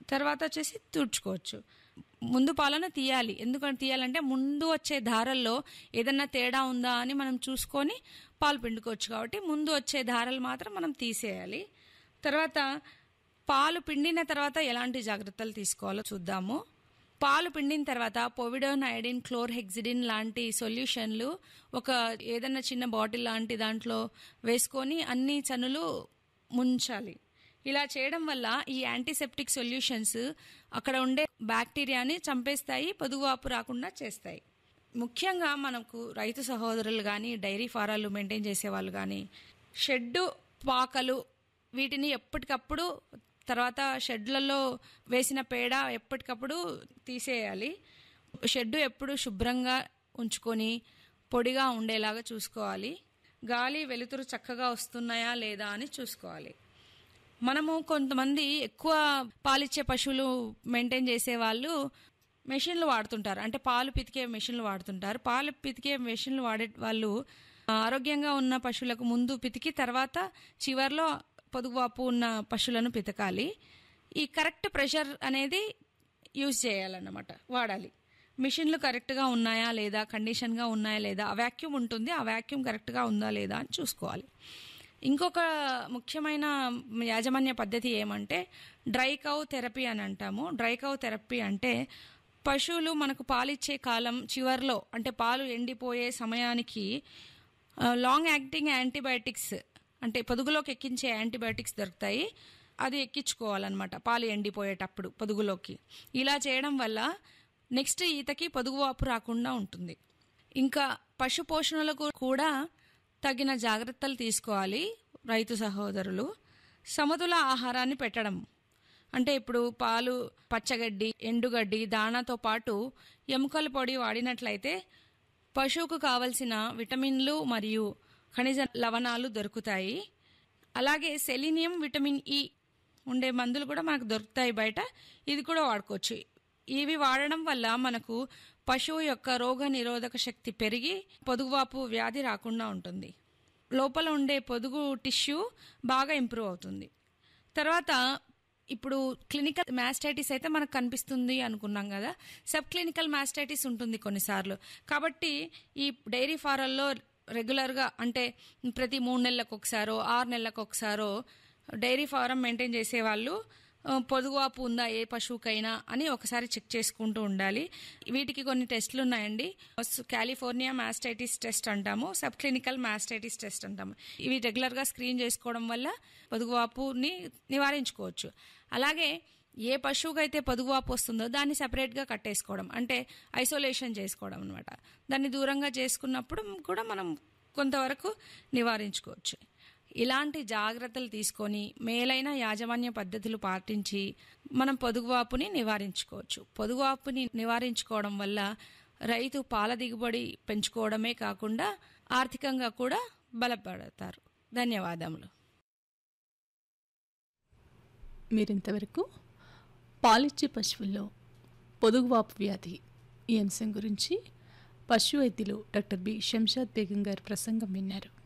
తర్వాత వచ్చేసి తుడుచుకోవచ్చు ముందు పాలన తీయాలి ఎందుకంటే తీయాలంటే ముందు వచ్చే ధారల్లో ఏదన్నా తేడా ఉందా అని మనం చూసుకొని పాలు పిండుకోవచ్చు కాబట్టి ముందు వచ్చే ధారలు మాత్రం మనం తీసేయాలి తర్వాత పాలు పిండిన తర్వాత ఎలాంటి జాగ్రత్తలు తీసుకోవాలో చూద్దాము పాలు పిండిన తర్వాత పొవిడోన్ ఐడిన్ క్లోర్ హెక్సిడిన్ లాంటి సొల్యూషన్లు ఒక ఏదన్నా చిన్న బాటిల్ లాంటి దాంట్లో వేసుకొని అన్ని చనులు ముంచాలి ఇలా చేయడం వల్ల ఈ యాంటీసెప్టిక్ సొల్యూషన్స్ అక్కడ ఉండే బ్యాక్టీరియాని చంపేస్తాయి పొదుగువాపు రాకుండా చేస్తాయి ముఖ్యంగా మనకు రైతు సహోదరులు కానీ డైరీ ఫారాలు మెయింటైన్ చేసే వాళ్ళు కానీ షెడ్డు పాకలు వీటిని ఎప్పటికప్పుడు తర్వాత షెడ్లలో వేసిన పేడ ఎప్పటికప్పుడు తీసేయాలి షెడ్డు ఎప్పుడు శుభ్రంగా ఉంచుకొని పొడిగా ఉండేలాగా చూసుకోవాలి గాలి వెలుతురు చక్కగా వస్తున్నాయా లేదా అని చూసుకోవాలి మనము కొంతమంది ఎక్కువ పాలిచ్చే పశువులు మెయింటైన్ చేసే వాళ్ళు మెషిన్లు వాడుతుంటారు అంటే పాలు పితికే మెషిన్లు వాడుతుంటారు పాలు పితికే మెషిన్లు వాడే వాళ్ళు ఆరోగ్యంగా ఉన్న పశువులకు ముందు పితికి తర్వాత చివర్లో పొదుగువాపు ఉన్న పశువులను పితకాలి ఈ కరెక్ట్ ప్రెషర్ అనేది యూజ్ చేయాలన్నమాట వాడాలి మిషన్లు కరెక్ట్గా ఉన్నాయా లేదా కండిషన్గా ఉన్నాయా లేదా ఆ వ్యాక్యూమ్ ఉంటుంది ఆ వ్యాక్యూమ్ కరెక్ట్గా ఉందా లేదా అని చూసుకోవాలి ఇంకొక ముఖ్యమైన యాజమాన్య పద్ధతి ఏమంటే డ్రై కౌ థెరపీ అని అంటాము డ్రై కౌ థెరపీ అంటే పశువులు మనకు పాలిచ్చే కాలం చివర్లో అంటే పాలు ఎండిపోయే సమయానికి లాంగ్ యాక్టింగ్ యాంటీబయాటిక్స్ అంటే పొదుగులోకి ఎక్కించే యాంటీబయాటిక్స్ దొరుకుతాయి అది ఎక్కించుకోవాలన్నమాట పాలు ఎండిపోయేటప్పుడు పొదుగులోకి ఇలా చేయడం వల్ల నెక్స్ట్ ఈతకి పొదుగు వాపు రాకుండా ఉంటుంది ఇంకా పశు పోషణలకు కూడా తగిన జాగ్రత్తలు తీసుకోవాలి రైతు సహోదరులు సమతుల ఆహారాన్ని పెట్టడం అంటే ఇప్పుడు పాలు పచ్చగడ్డి ఎండుగడ్డి దానాతో పాటు ఎముకల పొడి వాడినట్లయితే పశువుకు కావలసిన విటమిన్లు మరియు ఖనిజ లవణాలు దొరుకుతాయి అలాగే సెలీనియం విటమిన్ ఇ ఉండే మందులు కూడా మనకు దొరుకుతాయి బయట ఇది కూడా వాడుకోవచ్చు ఇవి వాడడం వల్ల మనకు పశువు యొక్క రోగ నిరోధక శక్తి పెరిగి పొదుగువాపు వ్యాధి రాకుండా ఉంటుంది లోపల ఉండే పొదుగు టిష్యూ బాగా ఇంప్రూవ్ అవుతుంది తర్వాత ఇప్పుడు క్లినికల్ మ్యాస్టైటిస్ అయితే మనకు కనిపిస్తుంది అనుకున్నాం కదా సబ్ క్లినికల్ మ్యాస్టైటిస్ ఉంటుంది కొన్నిసార్లు కాబట్టి ఈ డైరీ ఫారాల్లో రెగ్యులర్గా అంటే ప్రతి మూడు నెలలకు ఒకసారో ఆరు నెలలకు ఒకసారో డైరీ ఫారం మెయింటైన్ చేసే వాళ్ళు పొదుగువాపు ఉందా ఏ పశువుకైనా అని ఒకసారి చెక్ చేసుకుంటూ ఉండాలి వీటికి కొన్ని టెస్టులు ఉన్నాయండి కాలిఫోర్నియా మాస్టైటిస్ టెస్ట్ అంటాము సబ్ క్లినికల్ మాస్టైటిస్ టెస్ట్ అంటాము ఇవి రెగ్యులర్గా స్క్రీన్ చేసుకోవడం వల్ల పొదుగువాపుని నివారించుకోవచ్చు అలాగే ఏ పశువుకైతే పొదుగువాపు వస్తుందో దాన్ని సపరేట్గా కట్టేసుకోవడం అంటే ఐసోలేషన్ చేసుకోవడం అనమాట దాన్ని దూరంగా చేసుకున్నప్పుడు కూడా మనం కొంతవరకు నివారించుకోవచ్చు ఇలాంటి జాగ్రత్తలు తీసుకొని మేలైన యాజమాన్య పద్ధతులు పాటించి మనం పొదుగువాపుని నివారించుకోవచ్చు పొదుగువాపుని నివారించుకోవడం వల్ల రైతు పాల దిగుబడి పెంచుకోవడమే కాకుండా ఆర్థికంగా కూడా బలపడతారు ధన్యవాదములు మీరింతవరకు పాలిచ్చే పశువుల్లో పొదుగువాపు వ్యాధి ఈ అంశం గురించి పశు వైద్యులు డాక్టర్ బి శంషాద్ బేగం గారి ప్రసంగం విన్నారు